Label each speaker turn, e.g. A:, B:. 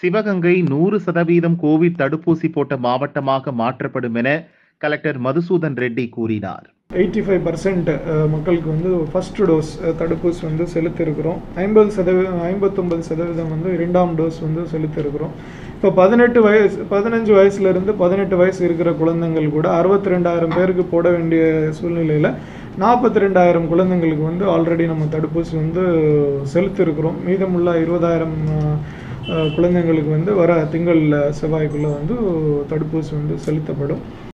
A: சிவகங்கை நூறு சதவீதம் கோவிட் தடுப்பூசி போட்ட மாவட்டமாக மாற்றப்படும் என கலெக்டர் மதுசூதன் ரெட்டி கூறினார்
B: எயிட்டி ஃபைவ் பர்சன்ட் மக்களுக்கு வந்து ஃபர்ஸ்ட் டோஸ் தடுப்பூசி வந்து செலுத்தியிருக்கிறோம் ஐம்பது சதவீதம் ஐம்பத்தொம்பது சதவீதம் வந்து இரண்டாம் டோஸ் வந்து செலுத்தியிருக்கிறோம் இப்போ பதினெட்டு வயசு பதினஞ்சு வயசுலேருந்து பதினெட்டு வயசு இருக்கிற குழந்தைங்கள் கூட அறுபத்தி ரெண்டாயிரம் பேருக்கு போட வேண்டிய சூழ்நிலையில் நாற்பத்தி ரெண்டாயிரம் குழந்தைங்களுக்கு வந்து ஆல்ரெடி நம்ம தடுப்பூசி வந்து செலுத்தியிருக்கிறோம் மீதமுள்ள இருபதாயிரம் குழந்தைங்களுக்கு வந்து வர திங்கள் செவ்வாய்க்குள்ளே வந்து தடுப்பூசி வந்து செலுத்தப்படும்